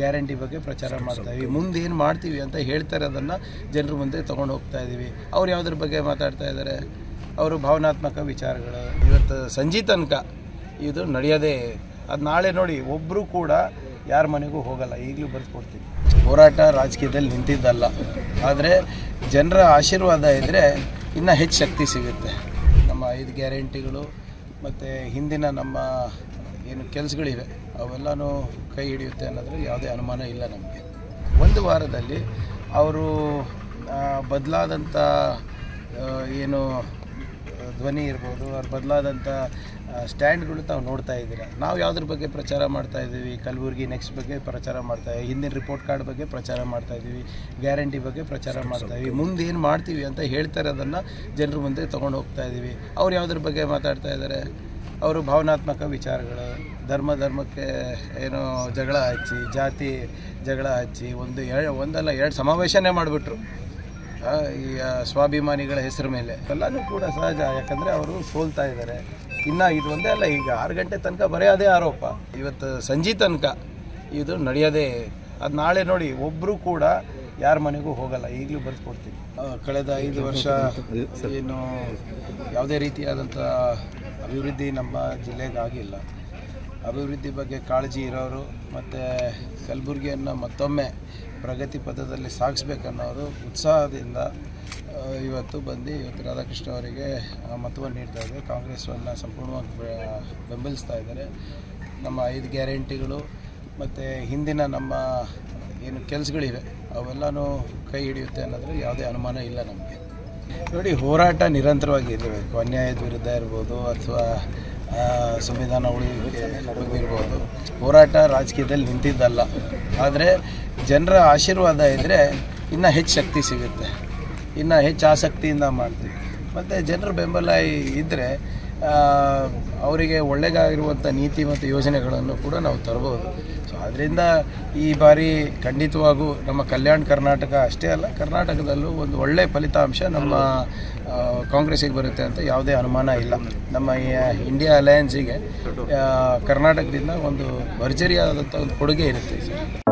guarantee ಬಗ್ಗೆ ಪ್ರಚಾರ ಮಾಡ್ತಾ ಇದ್ದೀವಿ ಮುಂದೆ ಏನು ಮಾಡ್ತೀವಿ ಅಂತ ಹೇಳ್ತಾರೆ ಅದನ್ನು ಜನರ ಮುಂದೆ ತೊಗೊಂಡು ಹೋಗ್ತಾ ಇದ್ದೀವಿ ಅವ್ರು ಯಾವುದ್ರ ಬಗ್ಗೆ ಮಾತಾಡ್ತಾ ಇದ್ದಾರೆ ಅವರು ಭಾವನಾತ್ಮಕ ವಿಚಾರಗಳು ಇವತ್ತು ಸಂಜೆ ತನಕ ಇದು ನಡೆಯೋದೇ ಅದು ನಾಳೆ ನೋಡಿ ಒಬ್ಬರು ಕೂಡ ಯಾರ ಮನೆಗೂ ಹೋಗಲ್ಲ ಈಗಲೂ ಬರ್ಸ್ಕೊಡ್ತೀವಿ ಹೋರಾಟ ರಾಜಕೀಯದಲ್ಲಿ ನಿಂತಿದ್ದಲ್ಲ ಆದರೆ ಜನರ ಆಶೀರ್ವಾದ ಇದ್ದರೆ ಇನ್ನೂ ಹೆಚ್ಚು ಶಕ್ತಿ ಸಿಗುತ್ತೆ ನಮ್ಮ ಐದು ಗ್ಯಾರಂಟಿಗಳು ಮತ್ತು ಹಿಂದಿನ ನಮ್ಮ ಏನು ಕೆಲಸಗಳಿವೆ ಅವೆಲ್ಲನೂ ಕೈ ಹಿಡಿಯುತ್ತೆ ಅನ್ನೋದ್ರಲ್ಲಿ ಯಾವುದೇ ಅನುಮಾನ ಇಲ್ಲ ನಮಗೆ ಒಂದು ವಾರದಲ್ಲಿ ಅವರು ಬದಲಾದಂಥ ಏನು ಧ್ವನಿ ಇರ್ಬೋದು ಅವ್ರ ಬದಲಾದಂಥ ಸ್ಟ್ಯಾಂಡ್ಗಳು ತಾವು ನೋಡ್ತಾ ಇದ್ದೀರಾ ನಾವು ಯಾವುದ್ರ ಬಗ್ಗೆ ಪ್ರಚಾರ ಮಾಡ್ತಾ ಇದ್ದೀವಿ ಕಲಬುರಗಿ ನೆಕ್ಸ್ಟ್ ಬಗ್ಗೆ ಪ್ರಚಾರ ಮಾಡ್ತಾ ಇದ್ದೀವಿ ಹಿಂದಿನ ರಿಪೋರ್ಟ್ ಕಾರ್ಡ್ ಬಗ್ಗೆ ಪ್ರಚಾರ ಮಾಡ್ತಾ ಇದ್ದೀವಿ ಗ್ಯಾರಂಟಿ ಬಗ್ಗೆ ಪ್ರಚಾರ ಮಾಡ್ತಾ ಇದ್ದೀವಿ ಮುಂದೆ ಏನು ಮಾಡ್ತೀವಿ ಅಂತ ಹೇಳ್ತಾರೆ ಅದನ್ನು ಜನರ ಮುಂದೆ ತೊಗೊಂಡು ಹೋಗ್ತಾ ಇದ್ದೀವಿ ಅವ್ರು ಯಾವುದ್ರ ಬಗ್ಗೆ ಮಾತಾಡ್ತಾ ಇದ್ದಾರೆ ಅವರು ಭಾವನಾತ್ಮಕ ವಿಚಾರಗಳು ಧರ್ಮ ಧರ್ಮಕ್ಕೆ ಏನೋ ಜಗಳ ಹಚ್ಚಿ ಜಾತಿ ಜಗಳ ಹಚ್ಚಿ ಒಂದು ಎರಡು ಒಂದಲ್ಲ ಎರಡು ಸಮಾವೇಶನೇ ಮಾಡಿಬಿಟ್ರು ಆ, ಈ ಆ, ಸ್ವಾಭಿಮಾನಿಗಳ ಹೆಸರು ಮೇಲೆ ಎಲ್ಲನೂ ಕೂಡ ಸಹಜ ಯಾಕಂದರೆ ಅವರು ಸೋಲ್ತಾ ಇದ್ದಾರೆ ಇನ್ನು ಇದು ಒಂದೇ ಅಲ್ಲ ಈಗ ಆರು ಗಂಟೆ ತನಕ ಬರೀ ಅದೇ ಆರೋಪ ಇವತ್ತು ಸಂಜೆ ತನಕ ಇದು ನಡೆಯೋದೇ ಅದು ನಾಳೆ ನೋಡಿ ಒಬ್ಬರು ಕೂಡ ಯಾರ ಮನೆಗೂ ಹೋಗಲ್ಲ ಈಗಲೂ ಬರ್ಸ್ಕೊಡ್ತೀವಿ ಆ, ಕಳೆದ ಐದು ವರ್ಷ ಏನು ಯಾವುದೇ ರೀತಿಯಾದಂಥ ಅಭಿವೃದ್ಧಿ ನಮ್ಮ ಜಿಲ್ಲೆಗೆ ಆಗಿಲ್ಲ ಅಭಿವೃದ್ಧಿ ಬಗ್ಗೆ ಕಾಳಜಿ ಇರೋರು ಮತ್ತು ಕಲಬುರಗಿಯನ್ನು ಮತ್ತೊಮ್ಮೆ ಪ್ರಗತಿ ಪಥದಲ್ಲಿ ಸಾಗಿಸ್ಬೇಕನ್ನೋರು ಉತ್ಸಾಹದಿಂದ ಆ, ಇವತ್ತು ಬಂದು ಇವತ್ತು ರಾಧಾಕೃಷ್ಣ ಅವರಿಗೆ ಆ, ಮತವನ್ನು ನೀಡ್ತಾ ಇದ್ದಾರೆ ಕಾಂಗ್ರೆಸ್ವನ್ನು ಸಂಪೂರ್ಣವಾಗಿ ಬೆ- ಬೆಂಬಲಿಸ್ತಾ ಇದ್ದಾರೆ ನಮ್ಮ ಐದು ಗ್ಯಾರಂಟಿಗಳು ಮತ್ತು ಹಿಂದಿನ ನಮ್ಮ ಏನು ಕೆಲಸಗಳಿವೆ ಅವೆಲ್ಲನೂ ಕೈ ಹಿಡಿಯುತ್ತೆ ಅನ್ನೋದ್ರಲ್ಲಿ ಯಾವುದೇ ಅನುಮಾನ ಇಲ್ಲ ನಮಗೆ ನೋಡಿ ಹೋರಾಟ ನಿರಂತರವಾಗಿ ಇರಬೇಕು ಅನ್ಯಾಯದ ವಿರುದ್ಧ ಇರ್ಬೋದು ಅಥವಾ ಆ, ಸಂವಿಧಾನ ಉಳಿವಿಕೆ ಬಗ್ಗೆ ಇರ್ಬೋದು ಹೋರಾಟ ರಾಜಕೀಯದಲ್ಲಿ ನಿಂತಿದ್ದಲ್ಲ ಆದರೆ ಜನರ ಆಶೀರ್ವಾದ ಇದ್ದರೆ ಇನ್ನೂ ಹೆಚ್ಚು ಶಕ್ತಿ ಸಿಗುತ್ತೆ ಇನ್ನು ಹೆಚ್ಚು ಆಸಕ್ತಿಯಿಂದ ಮಾಡ್ತೀವಿ ಮತ್ತು ಜನರ ಬೆಂಬಲ ಇದ್ದರೆ ಅವರಿಗೆ ಒಳ್ಳೆಗಾಗಿರುವಂಥ ನೀತಿ ಮತ್ತು ಯೋಜನೆಗಳನ್ನು ಕೂಡ ನಾವು ತರ್ಬೋದು ಸೊ ಅದರಿಂದ ಈ ಬಾರಿ ಖಂಡಿತವಾಗೂ ನಮ್ಮ ಕಲ್ಯಾಣ ಕರ್ನಾಟಕ ಅಷ್ಟೇ ಅಲ್ಲ ಕರ್ನಾಟಕದಲ್ಲೂ ಒಂದು ಒಳ್ಳೆಯ ಫಲಿತಾಂಶ ನಮ್ಮ ಆ, ಕಾಂಗ್ರೆಸ್ಸಿಗೆ ಬರುತ್ತೆ ಅಂತ ಯಾವುದೇ ಅನುಮಾನ ಇಲ್ಲ ನಮ್ಮ ಈ ಇಂಡಿಯಾ ಅಲಯನ್ಸಿಗೆ ಆ, ಕರ್ನಾಟಕದಿಂದ ಒಂದು ಭರ್ಜರಿಯಾದಂಥ ಒಂದು ಕೊಡುಗೆ ಇರುತ್ತೆ ಸರ್